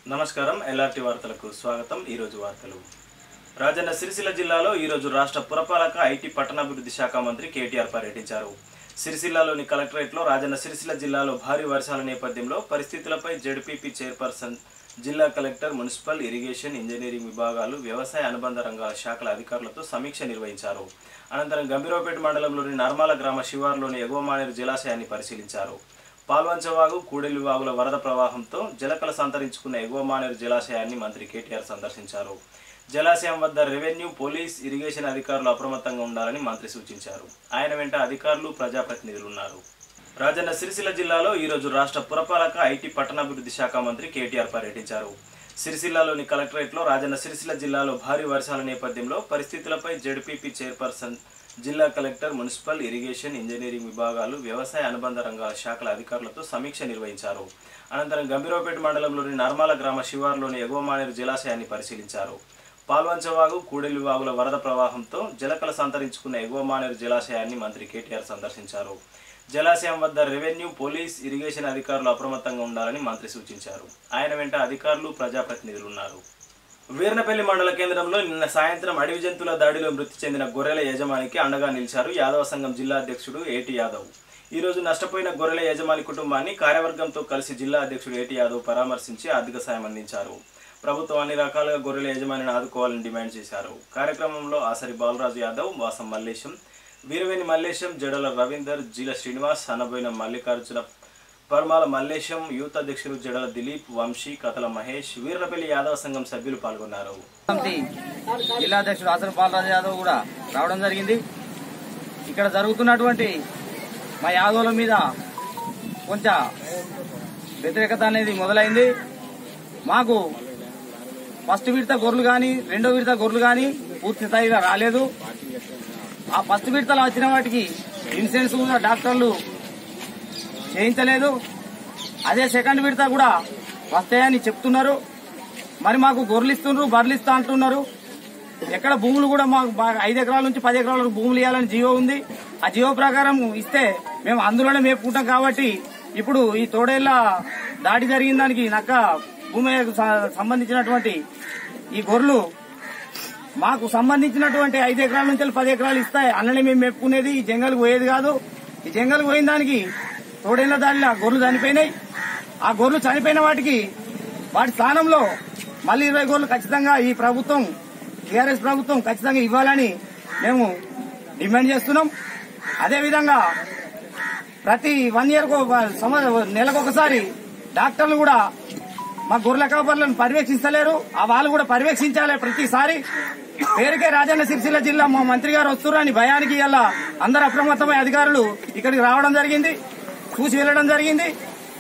నమస్కారం ఎల్ఆర్టీ వార్తలకు స్వాగతం ఈరోజు వార్తలు రాజన్న సిరిసిల్ల జిల్లాలో ఈరోజు రాష్ట్ర పురపాలక ఐటీ పట్టణాభివృద్ధి శాఖ మంత్రి కేటీఆర్ పర్యటించారు సిరిసిల్లాలోని కలెక్టరేట్లో రాజన్న సిరిసిల్ల జిల్లాలో భారీ వర్షాల నేపథ్యంలో పరిస్థితులపై జడ్పీపీ చైర్పర్సన్ జిల్లా కలెక్టర్ మున్సిపల్ ఇరిగేషన్ ఇంజనీరింగ్ విభాగాలు వ్యవసాయ అనుబంధ రంగాల శాఖల అధికారులతో సమీక్ష నిర్వహించారు అనంతరం గంభీరపేట మండలంలోని నర్మాల గ్రామ శివారులోని ఎగువ మానేరు జలాశయాన్ని పరిశీలించారు పాల్వంచవాగు కూడలి వాగుల వరద ప్రవాహంతో జలకల సంతరించుకున్న ఎగువ మానేరు జలాశయాన్ని మంత్రి కేటీఆర్ సందర్శించారు జలాశయం వద్ద రెవెన్యూ పోలీస్ ఇరిగేషన్ అధికారులు అప్రమత్తంగా ఉండాలని మంత్రి సూచించారు ఆయన వెంట అధికారులు ప్రజాప్రతినిధులు ఉన్నారు రాజన్న సిరిసిల్ల జిల్లాలో ఈరోజు రాష్ట్ర పురపాలక ఐటీ పట్టణాభివృద్ధి శాఖ మంత్రి కేటీఆర్ పర్యటించారు సిరిసిల్లాలోని కలెక్టరేట్లో రాజన్న సిరిసిల్ల జిల్లాలో భారీ వర్షాల నేపథ్యంలో పరిస్థితులపై జడ్పీపీ చైర్పర్సన్ జిల్లా కలెక్టర్ మున్సిపల్ ఇరిగేషన్ ఇంజనీరింగ్ విభాగాలు వ్యవసాయ అనుబంధ రంగాల శాఖల అధికారులతో సమీక్ష నిర్వహించారు అనంతరం గంభీరపేట మండలంలోని నర్మాల గ్రామ శివారులోని ఎగువ మానేరు జలాశయాన్ని పరిశీలించారు పాల్వంచవాగు కూడలి వాగుల వరద ప్రవాహంతో జలకల సంతరించుకున్న ఎగువ మానేరు జలాశయాన్ని మంత్రి కేటీఆర్ సందర్శించారు జలాశయం వద్ద రెవెన్యూ పోలీస్ ఇరిగేషన్ అధికారులు అప్రమత్తంగా ఉండాలని మంత్రి సూచించారు ఆయన వెంట అధికారులు ప్రజాప్రతినిధులు ఉన్నారు వీర్నపల్లి మండల కేంద్రంలో నిన్న సాయంత్రం అడవి జంతువుల దాడిలో మృతి చెందిన గొర్రెల యజమానికి అండగా నిలిచారు యాదవ సంఘం జిల్లా అధ్యక్షుడు ఏటి యాదవ్ ఈ రోజు నష్టపోయిన గొర్రెల యజమాని కుటుంబాన్ని కార్యవర్గంతో కలిసి జిల్లా అధ్యక్షుడు ఏటి యాదవ్ పరామర్శించి ఆర్థిక సాయం అందించారు ప్రభుత్వం అన్ని రకాలుగా గొర్రెల యజమానిని ఆదుకోవాలని డిమాండ్ చేశారు కార్యక్రమంలో ఆసరి బాలరాజు యాదవ్ వాసం మల్లేశం వీరవేణి మల్లేశం జడల రవీందర్ జీల శ్రీనివాస్ అనబోయిన మల్లికార్జున పరమాల మల్లేశం యూత్ అధ్యక్షులు జడల దిలీప్ వంశీ కథల మహేష్ వీర్నపల్లి యాదవ సంఘం సభ్యులు పాల్గొన్నారు సమితి జిల్లా అధ్యక్షుడు ఆసన బాలరాజు యాదవ్ కూడా రావడం జరిగింది ఇక్కడ జరుగుతున్నటువంటి మా యాదవుల మీద కొంచెం వ్యతిరేకత అనేది మొదలైంది మాకు ఫస్ట్ విడత గొర్రెలు కానీ రెండో విడత గొర్రెలు కానీ పూర్తి స్థాయిగా రాలేదు ఆ ఫస్ట్ విడతలో వచ్చిన వాటికి ఇన్సూరెన్స్ కూడా డాక్టర్లు చేయించలేదు అదే సెకండ్ విడత కూడా వస్తాయని చెప్తున్నారు మరి మాకు గొర్రెలు ఇస్తున్నారు బర్రెలు ఇస్తా అంటున్నారు ఎక్కడ భూములు కూడా మాకు బాగా ఐదు ఎకరాల నుంచి పది ఎకరాల వరకు భూములు ఇవ్వాలని జీవో ఉంది ఆ జీవో ప్రకారం ఇస్తే మేము అందులోనే మేపుకుంటాం కాబట్టి ఇప్పుడు ఈ తోడేళ్ల దాడి జరిగిన దానికి నక్క భూమి స- సంబంధించినటువంటి ఈ గొర్రెలు మాకు సంబంధించినటువంటి ఐదు ఎకరాల నుంచి పది ఎకరాలు ఇస్తాయి అన్ననే మేము మెప్పుకునేది ఈ జంగల్కి పోయేది కాదు ఈ జంగల్కి పోయిన దానికి తోడేళ్ల దాడిలో ఆ గొర్రెలు చనిపోయినాయి ఆ గొర్రెలు చనిపోయిన వాటికి వాటి స్థానంలో మళ్ళీ ఇరవై గొర్రెలు ఖచ్చితంగా ఈ ప్రభుత్వం టీఆర్ఎస్ ప్రభుత్వం ఖచ్చితంగా ఇవ్వాలని మేము డిమాండ్ చేస్తున్నాం అదేవిధంగా ప్రతి వన్ ఇయర్ నెలకు ఒకసారి డాక్టర్లు కూడా మా గొర్రెల కాపర్లను పర్యవేక్షిస్తలేరు ఆ వాళ్ళు కూడా పర్యవేక్షించాలి ప్రతిసారి పేరుకే రాజన్న సిరిసిల్ల జిల్లా మా మంత్రి గారు వస్తున్నారు అని భయానికి ఇలా అందరు అప్రమత్తమై అధికారులు ఇక్కడికి రావడం జరిగింది చూసి వెళ్లడం జరిగింది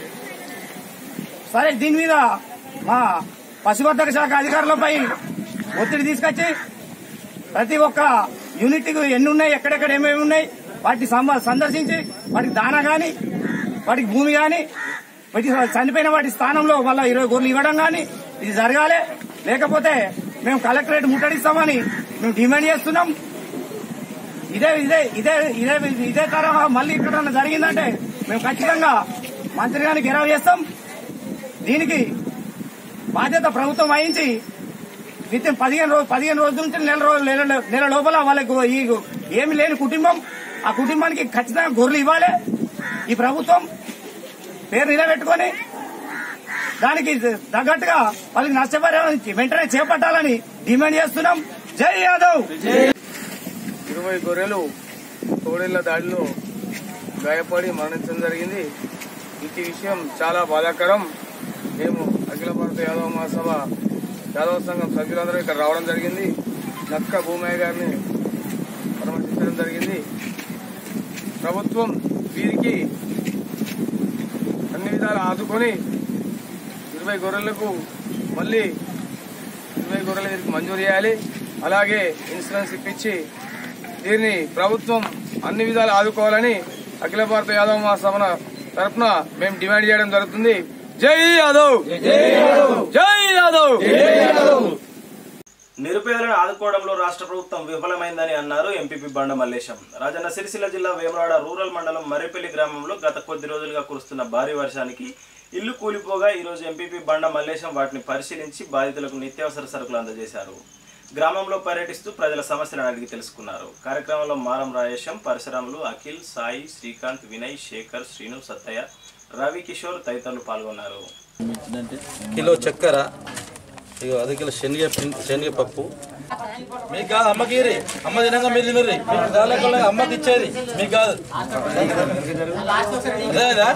సరే దీని మీద మా పశువర్ధక శాఖ అధికారులపై ఒత్తిడి తీసుకొచ్చి ప్రతి ఒక్క యూనిట్కి ఎన్ని ఉన్నాయి ఎక్కడెక్కడ ఏమేమి ఉన్నాయి వాటిని సంబ- సందర్శించి వాటికి దానా గాని వాటికి భూమి గాని వాటి చనిపోయిన వాటి స్థానంలో మళ్ళీ ఇరవై గొర్రెలు ఇవ్వడం గాని ఇది జరగాలి లేకపోతే మేము కలెక్టరేట్ ముట్టడిస్తామని మేము డిమాండ్ చేస్తున్నాం ఇదే ఇదే ఇదే ఇదే ఇదే తరహా మళ్ళీ ఇక్కడ జరిగిందంటే మేము ఖచ్చితంగా మంత్రి గారిని గెరవ చేస్తాం దీనికి బాధ్యత ప్రభుత్వం వహించి విత్ ఇన్ పదిహేను రోజు పదిహేను రోజుల నుంచి నెల రోజులు నెల- నెల లోపల వాళ్ళకు ఈ ఏమి లేని కుటుంబం ఆ కుటుంబానికి ఖచ్చితంగా గొర్రెలు ఇవ్వాలి ఈ ప్రభుత్వం పేరు నిలబెట్టుకొని దానికి తగ్గట్టుగా వాళ్ళకి నష్టపరిహారం వెంటనే చేపట్టాలని డిమాండ్ చేస్తున్నాం జై యాదవ్ ఇరవై గొర్రెలు తోడేళ్ల దాడిలో గాయపడి మరణించడం జరిగింది ఇది విషయం చాలా బాధాకరం మేము అఖిల భారత యాదవ మహాసభ యాదవ సంఘం సభ్యులందరూ ఇక్కడ రావడం జరిగింది నక్క భూమయ్య గారిని పరామర్శించడం జరిగింది ప్రభుత్వం వీరికి అన్ని విధాలు ఆదుకొని ఇరవై గొర్రెలకు మళ్ళీ ఇరవై గొర్రెలు వీరికి మంజూరు చేయాలి అలాగే ఇన్సూరెన్స్ ఇప్పించి దీన్ని ప్రభుత్వం అన్ని విధాలు ఆదుకోవాలని అఖిల భారత యాదవ మహాసభ తరఫున మేము డిమాండ్ చేయడం జరుగుతుంది జై యాదవ్ జై యాదవ్ నిరుపేదలను ఆదుకోవడంలో రాష్ట్ర ప్రభుత్వం విఫలమైందని అన్నారు ఎంపీపీ బండ మల్లేశం రాజన్న సిరిసిల్ల జిల్లా వేమరాడ రూరల్ మండలం మర్రిపల్లి గ్రామంలో గత కొద్ది రోజులుగా కురుస్తున్న భారీ వర్షానికి ఇల్లు కూలిపోగా ఈరోజు ఎంపీపీ బండ మల్లేశం వాటిని పరిశీలించి బాధితులకు నిత్యావసర సరుకులు అందజేశారు గ్రామంలో పర్యటిస్తూ ప్రజల సమస్యలను అడిగి తెలుసుకున్నారు కార్యక్రమంలో మారం రాయేశం పరశురాములు అఖిల్ సాయి శ్రీకాంత్ వినయ్ శేఖర్ శ్రీను సత్తయ్య రవి కిషోర్ తదితరులు పాల్గొన్నారు కిలో చక్కెర ఇగో అర్ధ కిలో శనగ పిం- శనగ పప్పు మీకు కాదు అమ్మకి ఇరి. అమ్మ తినగా మీరు తినరు మీకు కాలేకుండా అమ్మకి ఇచ్చేది మీకు కాదు అదేనా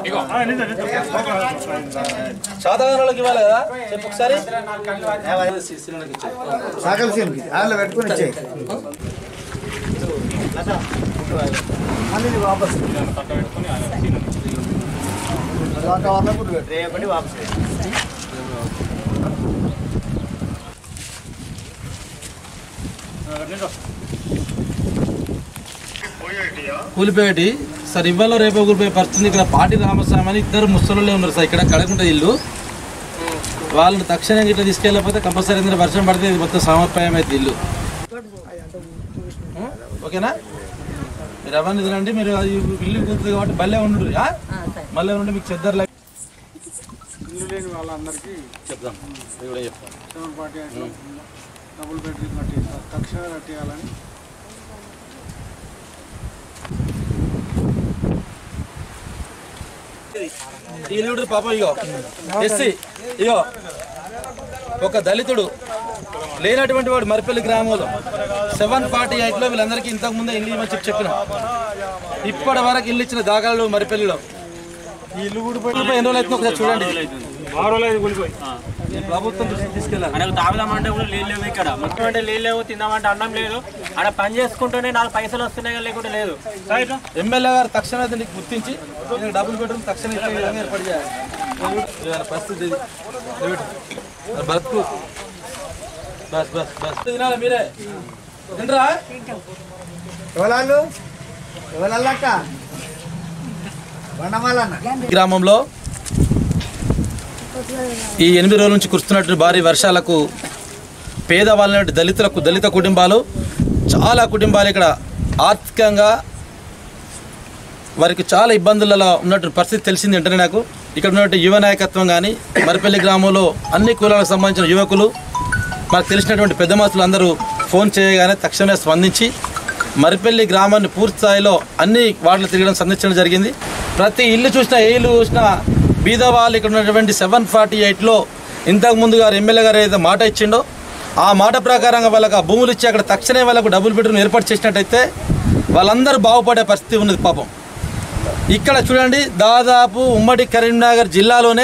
సాధారణ వాళ్ళకి ఇవ్వాలి కదా చెప్పు ఒకసారి శిశువులకు ఇచ్చేది. సాకల సీన్కి ఆడలో పెట్టుకుని ఇచ్చేయి మళ్ళీ ఇది వాపస్ వాతావరణం రేపటి వాపస్ కూలిపోయేటి సార్ ఇవాళ రేపు కూలిపోయే పరిస్థితి ఇక్కడ పాటి రామస్వామి అని ఇద్దరు ముసలు ఉన్నారు సార్ ఇక్కడ కడకుంట ఇల్లు వాళ్ళని తక్షణం ఇట్లా తీసుకెళ్ళకపోతే కంపల్సరీ ఎందుకంటే వర్షం పడితే ఇది మొత్తం సమర్పయం అయితే ఇల్లు ఆ? ఓకేనా మీరు అవన్నీ తినండి మీరు అది ఇల్లు కూతుంది కాబట్టి బల్లే ఉండు మళ్ళీ ఉండి మీకు చెద్దరు ఇల్లు లేని వాళ్ళందరికీ చెప్దాం ఇది కూడా చెప్తాం సెవెన్ ఫార్టీ ఎయిట్లో డబుల్ బెడ్రూమ్ కట్టి తక్షణమే కట్టేయాలని ఈలుడు పాపం ఇగో ఎస్సీ ఇగో ఒక దళితుడు లేనటువంటి వాడు మరిపల్లి గ్రామంలో సెవెన్ ఫార్టీ ఎయిట్లో వీళ్ళందరికీ ఇంతకు ముందే ఇల్లు ఇవ్వమని చెప్పి చెప్పిన ఇప్పటి వరకు ఇల్లు ఇచ్చిన దాఖలు మరిపల్లిలో ఈ ఇల్లు కూడా ఎన్ని రోజులు అవుతుందో ఒకసారి చూడండి నేను ప్రభుత్వం దృష్టికి తీసుకెళ్ళాలి మనకు తాగుదామంటే కూడా నీళ్ళు లేవు ఇక్కడ మొత్తం అంటే నీళ్ళు లేవు తిందామంటే అన్నం లేదు ఆడ పని చేసుకుంటూనే నాలుగు పైసలు వస్తున్నాయి కానీ లేకుంటే లేదు రైట్ ఎమ్మెల్యే గారు తక్షణమే దీన్ని గుర్తించి దీనికి డబుల్ బెడ్రూమ్ తక్షణం ఇచ్చే విధంగా ఏర్పాటు చేయాలి ఇవాళ పరిస్థితి ఇది. ఏమిటి? మరి బతుకు బస్ బస్ బస్ తినాలి మీరే తినరా ఎవరాళ్ళు ఎవరల్లక్క బండమాలన్న గ్రామంలో ఈ ఎనిమిది రోజుల నుంచి కురుస్తున్నటువంటి భారీ వర్షాలకు పేదవాళ్ళ దళితులకు దళిత కుటుంబాలు చాలా కుటుంబాలు ఇక్కడ ఆర్థికంగా వారికి చాలా ఇబ్బందులలో ఉన్నటువంటి పరిస్థితి తెలిసింది వెంటనే నాకు ఇక్కడ ఉన్నటువంటి యువ నాయకత్వం కానీ మరిపల్లి గ్రామంలో అన్ని కులాలకు సంబంధించిన యువకులు మనకు తెలిసినటువంటి పెద్ద మనుషులు అందరూ ఫోన్ చేయగానే తక్షణమే స్పందించి మరిపల్లి గ్రామాన్ని పూర్తి స్థాయిలో అన్ని వార్డులు తిరగడం సందర్శించడం జరిగింది ప్రతి ఇల్లు చూసినా ఏ ఇల్లు చూసినా బీద వాళ్ళు ఇక్కడ ఉన్నటువంటి సెవెన్ ఫార్టీ ఎయిట్లో ఇంతకు ముందు గారు ఎమ్మెల్యే గారు ఏదైతే మాట ఇచ్చిండో ఆ మాట ప్రకారంగా వాళ్ళకి ఆ భూములు ఇచ్చి అక్కడ తక్షణమే వాళ్ళకు డబుల్ బెడ్రూమ్ ఏర్పాటు చేసినట్టయితే వాళ్ళందరూ బాగుపడే పరిస్థితి ఉన్నది పాపం ఇక్కడ చూడండి దాదాపు ఉమ్మడి కరీంనగర్ జిల్లాలోనే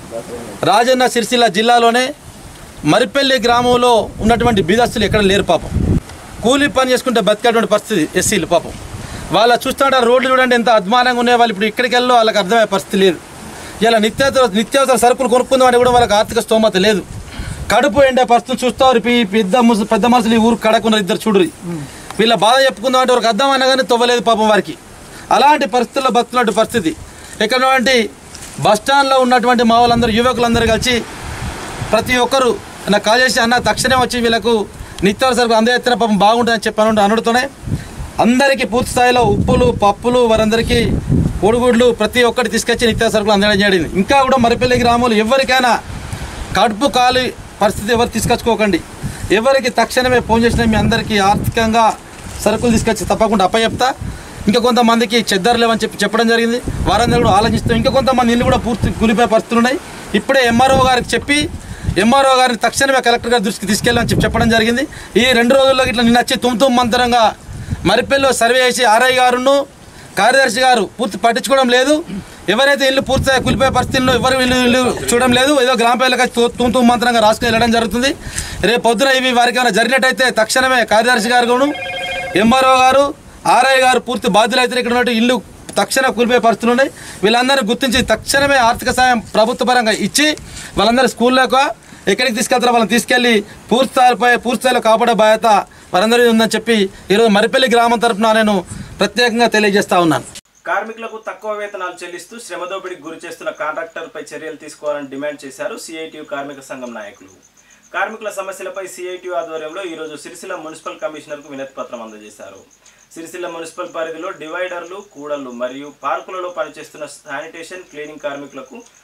రాజన్న సిరిసిల్ల జిల్లాలోనే మరిపల్లి గ్రామంలో ఉన్నటువంటి బీదస్తులు ఎక్కడ లేరు పాపం కూలీ పని చేసుకుంటే బతికేటువంటి పరిస్థితి ఎస్సీలు పాపం వాళ్ళ చూస్తుంటే రోడ్లు చూడండి ఎంత అద్మానంగా ఉన్నాయి వాళ్ళు ఇప్పుడు ఇక్కడికి వెళ్ళో వాళ్ళకి అర్థమయ్యే పరిస్థితి లేదు ఇలా నిత్యావసర నిత్యావసర సరుకులు కొనుక్కుందామంటే కూడా వాళ్ళకి ఆర్థిక స్తోమత లేదు కడుపు ఎండే పరిస్థితులు చూస్తారు ఈ పెద్ద ముస పెద్ద మనుషులు ఈ ఊరు కడకున్నారు ఇద్దరు చూడురి వీళ్ళ బాధ చెప్పుకుందాం అంటే వారికి అర్థం అయినా కానీ తవ్వలేదు పాపం వారికి అలాంటి పరిస్థితుల్లో బతుకున్నటువంటి పరిస్థితి ఇక్కడ బస్ స్టాండ్లో ఉన్నటువంటి మా వాళ్ళందరూ యువకులందరూ కలిసి ప్రతి ఒక్కరు నాకు కాల్ చేసి అన్న తక్షణం వచ్చి వీళ్ళకు నిత్యావసరకు అందజేస్తే పాపం బాగుంటుందని చెప్పాను అనుడుతూనే అందరికీ పూర్తి స్థాయిలో ఉప్పులు పప్పులు వారందరికీ కోడిగుడ్లు ప్రతి ఒక్కటి తీసుకొచ్చి నిత్యావసరకులు అందడం జరిగింది ఇంకా కూడా మరిపల్లి గ్రామంలో ఎవరికైనా కడుపు కాలి పరిస్థితి ఎవరు తీసుకొచ్చుకోకండి ఎవరికి తక్షణమే ఫోన్ చేసినా మీ అందరికీ ఆర్థికంగా సరుకులు తీసుకొచ్చి తప్పకుండా అప్పచెప్తా ఇంకా కొంతమందికి చెద్దరు లేవని చెప్పి చెప్పడం జరిగింది వారందరూ కూడా ఆలోచిస్తాం ఇంకా కొంతమంది ఇల్లు కూడా పూర్తి కూలిపోయే పరిస్థితులు ఉన్నాయి ఇప్పుడే ఎంఆర్ఓ గారికి చెప్పి ఎంఆర్ఓ గారిని తక్షణమే కలెక్టర్ గారి దృష్టికి తీసుకెళ్ళని చెప్పి చెప్పడం జరిగింది ఈ రెండు రోజుల్లో ఇట్లా నిన్న వచ్చి తుమ్ తుమ్ మంతరంగా మరిపెల్లో సర్వే చేసి ఆర్ఐ గారును కార్యదర్శి గారు పూర్తి పట్టించుకోవడం లేదు ఎవరైతే ఇల్లు పూర్తిగా కూలిపోయే పరిస్థితుల్లో ఎవరు ఇల్లు ఇల్లు చూడడం లేదు ఏదో గ్రామ ప్రజలకు తుమ్ తుమ్ మంత్రంగా రాసుకుని వెళ్ళడం జరుగుతుంది రేపు పొద్దున ఇవి వారికి ఏమైనా జరిగినట్టయితే తక్షణమే కార్యదర్శి గారు ఎంఆర్ఓ గారు ఆర్ఐ గారు పూర్తి బాధ్యులు అయితే ఇక్కడ ఉన్నట్టు ఇల్లు తక్షణ కూలిపోయే పరిస్థితులు ఉన్నాయి వీళ్ళందరూ గుర్తించి తక్షణమే ఆర్థిక సాయం ప్రభుత్వ పరంగా ఇచ్చి వాళ్ళందరూ స్కూల్లోకి ఎక్కడికి తీసుకెళ్తారో వాళ్ళని తీసుకెళ్లి పూర్తి స్థాయిపై పూర్తి స్థాయిలో కాపాడే బాధ్యత వారందరూ ఉందని చెప్పి ఈరోజు మరిపల్లి గ్రామం తరపున నేను ప్రత్యేకంగా తెలియజేస్తా ఉన్నాను కార్మికులకు తక్కువ వేతనాలు చెల్లిస్తూ శ్రమదోపిడికి గురి చేస్తున్న కాంట్రాక్టర్పై చర్యలు తీసుకోవాలని డిమాండ్ చేశారు సిఐటియు కార్మిక సంఘం నాయకులు కార్మికుల సమస్యలపై సిఐటియు ఆధ్వర్యంలో ఈరోజు సిరిసిల్ల మున్సిపల్ కమిషనర్కు వినతి పత్రం అందజేశారు సిరిసిల్ల మున్సిపల్ పరిధిలో డివైడర్లు కూడళ్లు మరియు పార్కులలో పనిచేస్తున్న శానిటేషన్ క్లీనింగ్ కార్మికులకు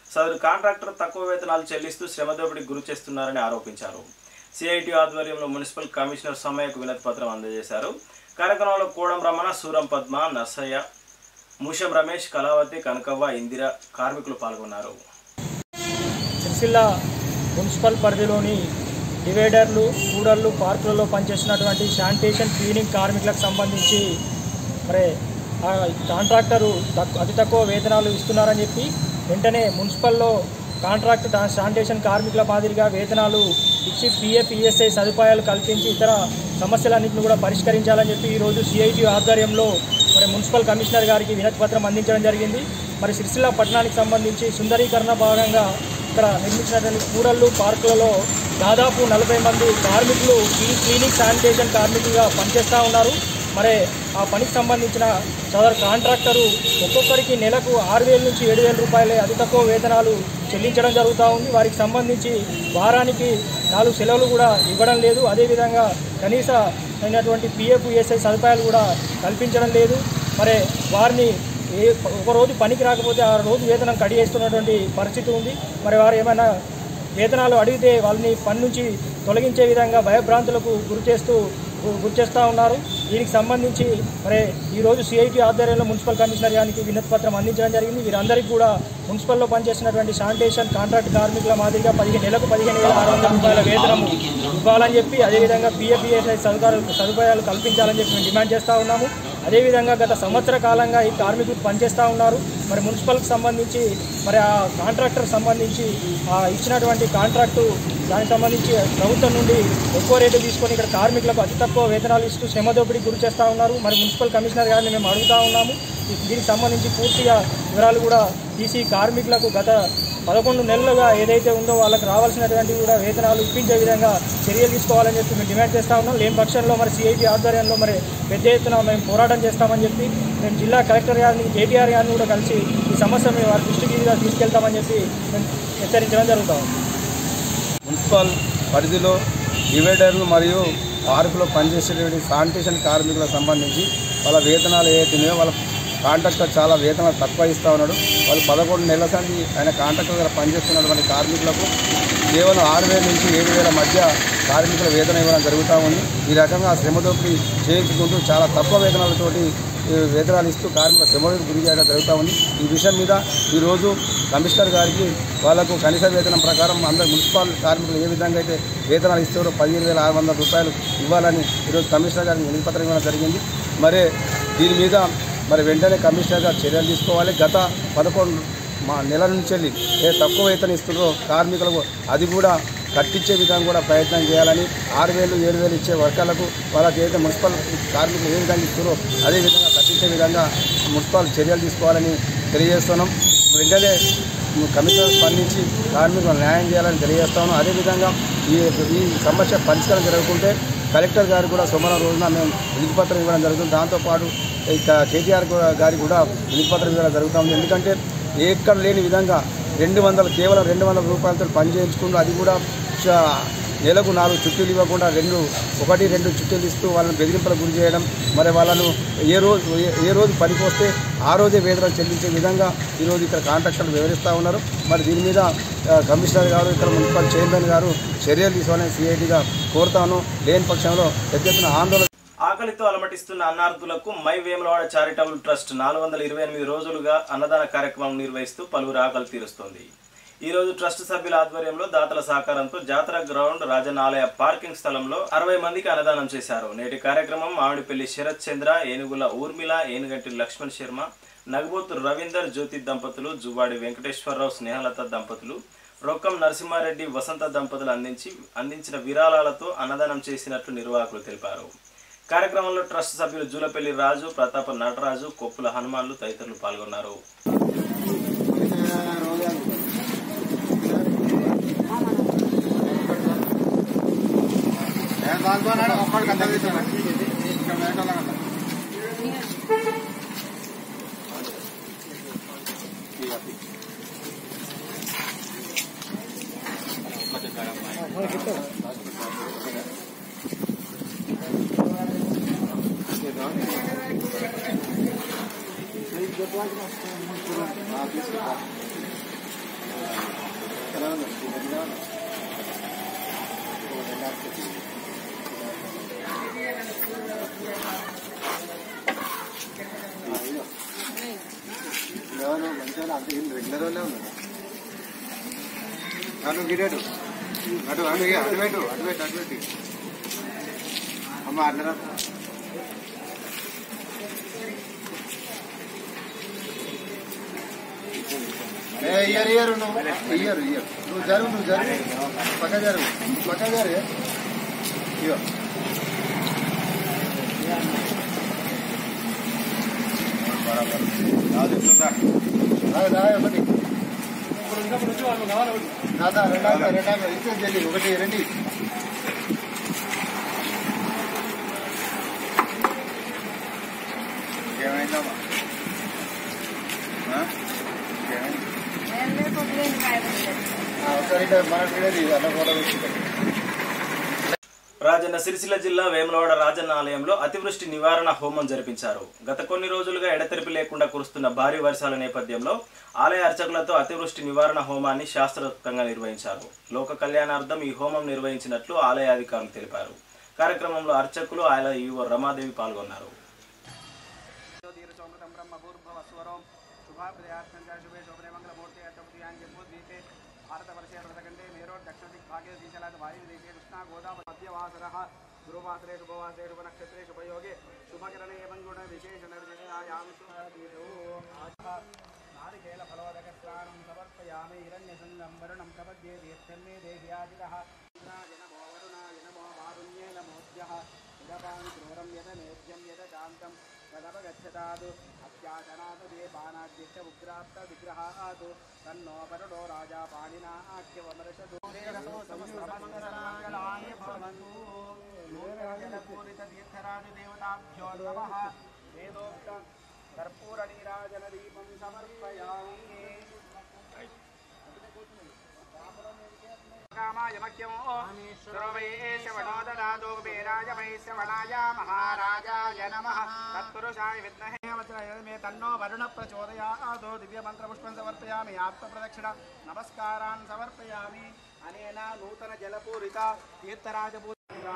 సదరు కాంట్రాక్టర్ తక్కువ వేతనాలు చెల్లిస్తూ శ్రమదోపిడికి గురి చేస్తున్నారని ఆరోపించారు సిఐటి ఆధ్వర్యంలో మున్సిపల్ కమిషనర్ సమ్మయ్యకు వినతి పత్రం అందజేశారు కార్యక్రమంలో కోడం రమణ సూరం పద్మ నర్సయ్య మూషం రమేష్ కళావతి కనకవ్వ ఇందిర కార్మికులు పాల్గొన్నారు సిరిసిల్ల మున్సిపల్ పరిధిలోని డివైడర్లు కూడళ్ళు పార్కులలో పనిచేస్తున్నటువంటి శానిటేషన్ క్లీనింగ్ కార్మికులకు సంబంధించి మరి ఆ కాంట్రాక్టరు తక్కు- అతి తక్కువ వేతనాలు ఇస్తున్నారని చెప్పి వెంటనే మున్సిపల్లో కాంట్రాక్ట్ దా- శానిటేషన్ కార్మికుల మాదిరిగా వేతనాలు ఇచ్చి పిఎఫ్ ఈఎస్ఐ సదుపాయాలు కల్పించి ఇతర సమస్యలన్నింటిని కూడా పరిష్కరించాలని చెప్పి ఈరోజు సిఐటి ఆధ్వర్యంలో మరి మున్సిపల్ కమిషనర్ గారికి వినతి పత్రం అందించడం జరిగింది మరి సిరిసిల్ల పట్టణానికి సంబంధించి సుందరీకరణ భాగంగా ఇక్కడ నిర్మించినటువంటి కూడళ్ళు పార్కులలో దాదాపు నలభై మంది కార్మికులు ఈ క్లీనింగ్ శానిటేషన్ కార్మికులుగా పనిచేస్తూ ఉన్నారు మరి ఆ పనికి సంబంధించిన సదరు కాంట్రాక్టరు ఒక్కొక్కరికి నెలకు ఆరు వేల నుంచి ఏడు వేల రూపాయలే అతి తక్కువ వేతనాలు చెల్లించడం జరుగుతూ ఉంది వారికి సంబంధించి వారానికి నాలుగు సెలవులు కూడా ఇవ్వడం లేదు అదేవిధంగా కనీస అయినటువంటి పిఎఫ్ ఈఎస్ఐ సదుపాయాలు కూడా కల్పించడం లేదు మరి వారిని ఏ ఒక రోజు పనికి రాకపోతే ఆ రోజు వేతనం కడిగేస్తున్నటువంటి పరిస్థితి ఉంది మరి వారు ఏమైనా వేతనాలు అడిగితే వాళ్ళని పని నుంచి తొలగించే విధంగా భయభ్రాంతులకు గురి చేస్తూ గు- గురి చేస్తూ ఉన్నారు దీనికి సంబంధించి మరి ఈరోజు సిఐటి ఆధ్వర్యంలో మున్సిపల్ కమిషనర్ గారికి వినతి పత్రం అందించడం జరిగింది వీరందరికీ కూడా మున్సిపల్లో పనిచేస్తున్నటువంటి శానిటేషన్ కాంట్రాక్ట్ కార్మికుల మాదిరిగా పదిహేను నెలకు పదిహేను వేల ఆరు వందల రూపాయల వేతనం ఇవ్వాలని చెప్పి అదేవిధంగా పిఎఫ్ఈఎస్ఐ సదుపాయాలు సదుపాయాలు కల్పించాలని చెప్పి మేము డిమాండ్ చేస్తూ ఉన్నాము అదేవిధంగా గత సంవత్సర కాలంగా ఈ కార్మికులు పనిచేస్తూ ఉన్నారు మరి మున్సిపల్కి సంబంధించి మరి ఆ కాంట్రాక్టర్ సంబంధించి ఆ ఇచ్చినటువంటి కాంట్రాక్టు దానికి సంబంధించి ప్రభుత్వం నుండి ఎక్కువ రేటు తీసుకొని ఇక్కడ కార్మికులకు అతి తక్కువ వేతనాలు ఇస్తూ శ్రమ దోపిడీకి గురి చేస్తూ ఉన్నారు మరి మున్సిపల్ కమిషనర్ గారిని మేము అడుగుతా ఉన్నాము దీ- దీనికి సంబంధించి పూర్తిగా వివరాలు కూడా తీసి కార్మికులకు గత పదకొండు నెలలుగా ఏదైతే ఉందో వాళ్ళకి రావాల్సినటువంటి కూడా వేతనాలు ఇప్పించే విధంగా చర్యలు తీసుకోవాలని చెప్పి మేము డిమాండ్ చేస్తా ఉన్నాం లేని పక్షంలో మరి సిఐటి ఆధ్వర్యంలో మరి పెద్ద ఎత్తున మేము పోరాటం చేస్తామని చెప్పి మేము జిల్లా కలెక్టర్ గారిని కేటీఆర్ గారిని కూడా కలిసి ఈ సమస్యను వారి దృష్టికి కూడా తీసుకెళ్తామని చెప్పి మేము హెచ్చరించడం జరుగుతాం మున్సిపల్ పరిధిలో డివైడర్లు మరియు పార్కులో పనిచేసేటువంటి శానిటేషన్ కార్మికులకు సంబంధించి వాళ్ళ వేతనాలు ఏవైతున్నాయో వాళ్ళ కాంట్రాక్టర్ చాలా వేతనాలు తక్కువ ఇస్తూ ఉన్నాడు వాళ్ళు పదకొండు నెలల సంది ఆయన కాంట్రాక్టర్ దగ్గర పనిచేస్తున్నటువంటి కార్మికులకు కేవలం ఆరు వేల నుంచి ఏడు వేల మధ్య కార్మికుల వేతనం ఇవ్వడం జరుగుతూ ఉంది ఈ రకంగా శ్రమ దోపిడీ చేయించుకుంటూ చాలా తక్కువ వేతనాలతోటి ఈ వేతనాలు ఇస్తూ కార్మిక శ్రమకు గురి చేయడం జరుగుతూ ఉంది ఈ విషయం మీద ఈరోజు కమిషనర్ గారికి వాళ్లకు కనీస వేతనం ప్రకారం అందరు మున్సిపల్ కార్మికులు ఏ విధంగా అయితే వేతనాలు ఇస్తారో పదిహేను వేల ఆరు వందల రూపాయలు ఇవ్వాలని ఈరోజు కమిషనర్ గారికి వినతిపత్రం ఇవ్వడం జరిగింది మరి దీని మీద మరి వెంటనే కమిషనర్ గారు చర్యలు తీసుకోవాలి గత పదకొండు మా నెల నుంచి వెళ్ళి ఏ తక్కువ వేతనం ఇస్తున్నారో కార్మికులకు అది కూడా కట్టించే విధంగా కూడా ప్రయత్నం చేయాలని ఆరు వేలు ఏడు వేలు ఇచ్చే వర్గాలకు వాళ్ళకి ఏదైతే మున్సిపల్ కార్మికులు ఏ విధంగా ఇస్తారో అదే విధంగా కట్టించే విధంగా మున్సిపల్ చర్యలు తీసుకోవాలని తెలియజేస్తున్నాం వెంటనే కమిషనర్ స్పందించి కార్మికులు న్యాయం చేయాలని తెలియజేస్తాను అదేవిధంగా ఈ ఈ సమస్య పరిష్కారం జరగకుంటే కలెక్టర్ గారు కూడా సోమవారం రోజున మేము వినతిపత్రం ఇవ్వడం జరుగుతుంది దాంతోపాటు ఇక కేటీఆర్ కూడా- గారికి కూడా వినతిపత్రం ఇవ్వడం జరుగుతుంది ఎందుకంటే ఎక్కడ లేని విధంగా రెండు వందలు కేవలం రెండు వందల రూపాయలతో పని చేయించుకుంటూ అది కూడా చ- నెలకు నాలుగు చుట్టీలు ఇవ్వకుండా రెండు ఒకటి రెండు చుట్టీలు ఇస్తూ వాళ్ళని బెదిరింపులకు గురి చేయడం మరి వాళ్ళను ఏ రోజు ఏ- ఏ రోజు పనికి వస్తే ఆ రోజే వేతనం చెల్లించే విధంగా ఈరోజు ఇక్కడ కాంట్రాక్టర్లు వివరిస్తూ ఉన్నారు మరి దీని మీద ఆ, కమిషనర్ గారు ఇక్కడ మున్సిపల్ చైర్మన్ గారు చర్యలు తీసుకోవాలని సిఐటిగా కోరుతాను లేని పక్షంలో పెద్ద ఎత్తున ఆందోళన ఆకలితో అలమటిస్తున్న అన్నార్థులకు మై వేములవాడ చారిటబుల్ ట్రస్ట్ నాలుగు వందల ఇరవై ఎనిమిది రోజులుగా అన్నదాన కార్యక్రమం నిర్వహిస్తూ పలువురు ఆకలి తీరుస్తోంది ఈ రోజు ట్రస్ట్ సభ్యుల ఆధ్వర్యంలో దాతల సహకారంతో జాతర గ్రౌండ్ రాజన్న ఆలయ పార్కింగ్ స్థలంలో అరవై మందికి అన్నదానం చేశారు నేటి కార్యక్రమం మామిడిపల్లి శరత్ చంద్ర ఏనుగుల ఊర్మిళ ఏనుగంటి లక్ష్మణ్ శర్మ నగబోతు రవీందర్ జ్యోతి దంపతులు జువాడి వెంకటేశ్వరరావు స్నేహలత దంపతులు రొక్కం నరసింహారెడ్డి వసంత దంపతులు అందించి అందించిన విరాళాలతో అన్నదానం చేసినట్లు నిర్వాహకులు తెలిపారు కార్యక్రమంలో ట్రస్ట్ సభ్యులు జూలపల్లి రాజు ప్రతాప నటరాజు కొప్పుల హనుమాన్లు తదితరులు పాల్గొన్నారు ఎవరు మంచిగా అంత ఏం రెగ్యులర్ వాళ్ళే ఉన్నారు అటు గిరేటు అటు అటు ఇక అటు పెట్టు అటు పెట్టు అటు పెట్టి అమ్మ అట్లా ఇయ్యరు ఇయ్యరు నువ్వు ఇయ్యరు ఇయ్యరు నువ్వు జరుగు నువ్వు జరుగు పక్క జరుగు పక్క జరుగు ఇయ్యో రాదా ఒకటి రాదా రెండా రెండా ఇస్తే జల్లి ఒకటి రండి ఏమైందమ్మా ఒకసారి మన పిల్లలు అన్న ఫోటో పెట్టుకుంటాం రాజన్న సిరిసిల్ల జిల్లా వేములవాడ రాజన్న ఆలయంలో అతివృష్టి నివారణ హోమం జరిపించారు గత కొన్ని రోజులుగా ఎడతెరిపి లేకుండా కురుస్తున్న భారీ వర్షాల నేపథ్యంలో ఆలయ అర్చకులతో అతివృష్టి నివారణ హోమాన్ని శాస్త్రోక్తంగా నిర్వహించారు లోక కళ్యాణార్థం ఈ హోమం నిర్వహించినట్లు ఆలయ అధికారులు తెలిపారు కార్యక్రమంలో అర్చకులు ఆలయ యువ రమాదేవి పాల్గొన్నారు జ్యోతిర్సోమృతం బ్రహ్మభూర్భవస్వరం శుభాప్రదయార్థం చ శుభే శోభనే మంగళమూర్తి అష్టపతియాన్ జన్మోద్వీపే భారతవర్షే వ్రతకండే మేరోర్ దక్షిణదిగ్భాగే శ్రీశైలాద్ వాయుర్దేశే కృష్ణా గోదావరి మధ్యవాసరः గురువాసరే శుభవాసరే శుభనక్షత్రే శుభయోగే శుభకిరణే మంగుణ విశేష నిర్జయాయాం నారికేల ఫలోదకస్నానం సమర్పయామి హిరణ్యసంగం వరుణం ప్రపద్యే తీర్థన్మే దేహ్యాజితः ఇంద్రాయ నమో వరుణాయ నమో వారుణ్యే నమోద్యः ఇదపాని క్రూరం యద మేధ్యం యద శాంతం తదపగచ్చతాదు అత్యాశనాదు దేవానాద్యశ్చ ఉగ్రాప్త విగ్రహాదు తన్నో వరుడో రాజా పాణినా ఆఖ్యవమరషదు సమస్తమంగళాని భవంతు లోకజలపూరిత తీర్థరాజ దేవతాభ్యో నమః వేదోక్త కర్పూర నీరాజన దీపం సమర్పయామి కామాయ మఖ్యమో సర్వై శ్రవణో దదాతో కుబేరాయ వై శ్రవణాయ మహారాజాయ నమః తత్పురుషాయ విద్మహే వజ్రాయ మే తన్నో వరుణ ప్రచోదయాదో దివ్య మంత్ర పుష్పం సమర్పయామి ఆత్మ ప్రదక్షిణ నమస్కారాన్ సమర్పయామి అనేన నూతన జలపూరిత తీర్థరాజపూరి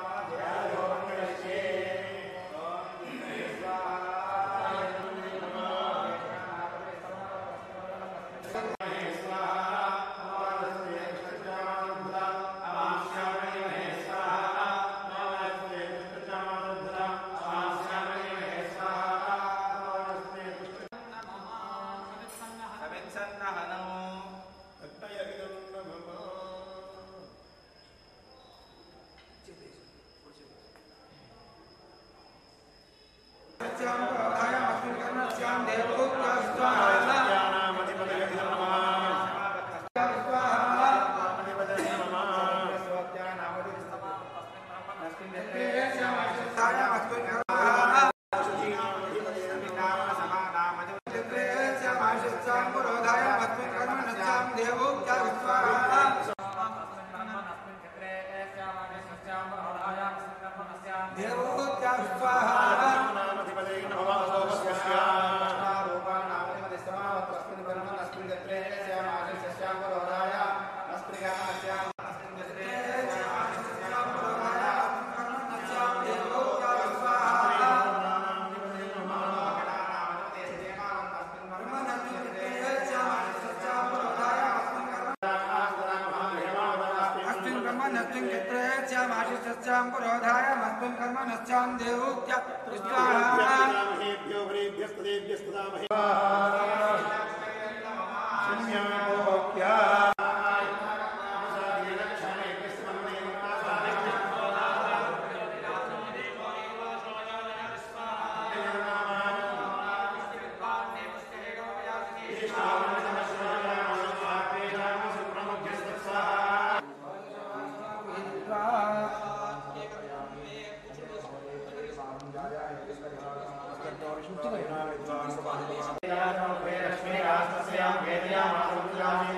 अस्मिन् ब्रह्म नस्मिन् क्षेत्रे स्यामाशिष्यस्यां पुरोधाय मस्मिन् कर्म नस्यां देवूत्य स्वाहा వేదయామాసం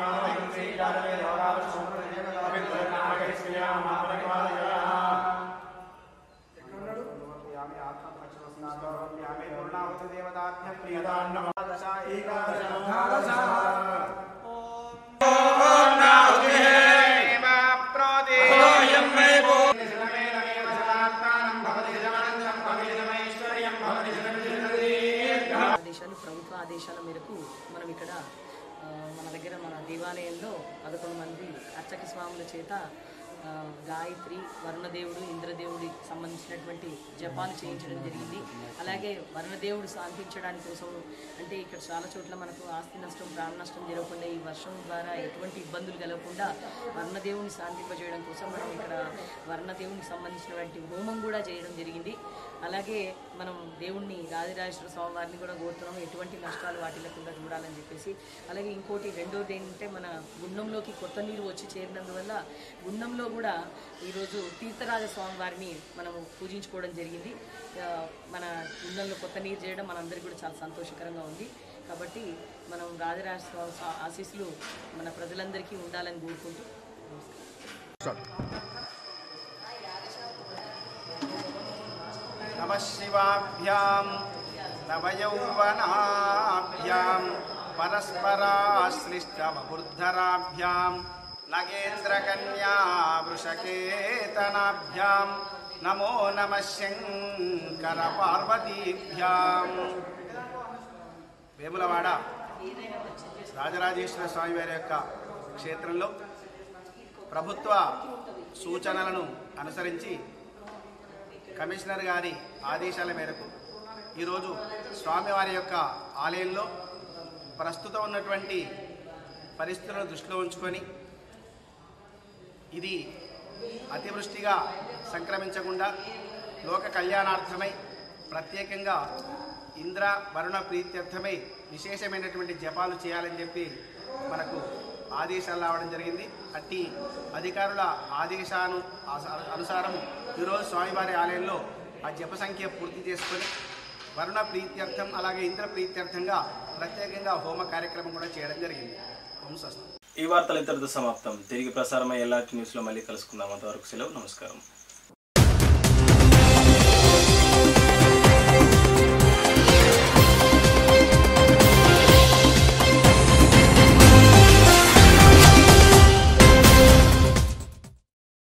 ఆ, మన దగ్గర మన దేవాలయంలో పదకొండు మంది అర్చక స్వాముల చేత ఆ, గాయత్రి వరుణదేవుడు ఇంద్రదేవుడి సంబంధించినటువంటి జపాలు చేయించడం జరిగింది అలాగే వరుణదేవుడు శాంతించడానికి కోసం అంటే ఇక్కడ చాలా చోట్ల మనకు ఆస్తి నష్టం ప్రాణ నష్టం జరగకుండా ఈ వర్షం ద్వారా ఎటువంటి ఇబ్బందులు కలగకుండా వర్ణదేవుని శాంతింపజేయడం కోసం మనం ఇక్కడ వర్ణదేవునికి సంబంధించినటువంటి హోమం కూడా చేయడం జరిగింది అలాగే మనం దేవుణ్ణి రాజరాజేశ్వర స్వామి వారిని కూడా కోరుతున్నాం ఎటువంటి నష్టాలు వాటిల్లకుండా చూడాలని చెప్పేసి అలాగే ఇంకోటి రెండోది ఏంటంటే మన గుండంలోకి కొత్త నీరు వచ్చి చేరినందువల్ల గుండంలో కూడా ఈరోజు తీర్థరాజ స్వామి వారిని మనము పూజించుకోవడం జరిగింది ఆ, మన గుండంలో కొత్త నీరు చేయడం మనందరికీ కూడా చాలా సంతోషకరంగా ఉంది కాబట్టి మనం రాజరాజ స్వామి సా- ఆశీస్సులు మన ప్రజలందరికీ ఉండాలని కోరుకుంటూ नमः शिवाभ्यां नवयौवनाभ्यां परस्पराश्लिष्टवबुद्धराभ्यां नगेन्द्रकन्या वृषकेतनाभ्यां नमो नमः शङ्करपार्वतीभ्याम् వేములవాడ రాజరాజేశ్వర స్వామి వారి యొక్క క్షేత్రంలో ప్రభుత్వ సూచనలను అనుసరించి కమిషనర్ గారి ఆదేశాల మేరకు ఈరోజు స్వామివారి యొక్క ఆలయంలో ప్రస్తుతం ఉన్నటువంటి పరిస్థితులను దృష్టిలో ఉంచుకొని ఇది అతివృష్టిగా సంక్రమించకుండా లోక కళ్యాణార్థమై ప్రత్యేకంగా ఇంద్ర వరుణ ప్రీత్యర్థమై విశేషమైనటువంటి జపాలు చేయాలని చెప్పి మనకు ఆదేశాలు రావడం జరిగింది అట్టి అధికారుల ఆదేశాను ఆస- అనుసారం ఈరోజు స్వామివారి ఆలయంలో ఆ జప సంఖ్య పూర్తి చేసుకొని వరుణ ప్రీత్యర్థం అలాగే ఇంద్ర ప్రీత్యర్థంగా ప్రత్యేకంగా హోమ కార్యక్రమం కూడా చేయడం జరిగింది ఓం స్వస్తి ఈ వార్తలు ఇంతటితో సమాప్తం తిరిగి ప్రసారమయ్యే ఎల్ఆర్టీ న్యూస్లో మళ్ళీ కలుసుకుందాం అంతవరకు సెలవు నమస్కారం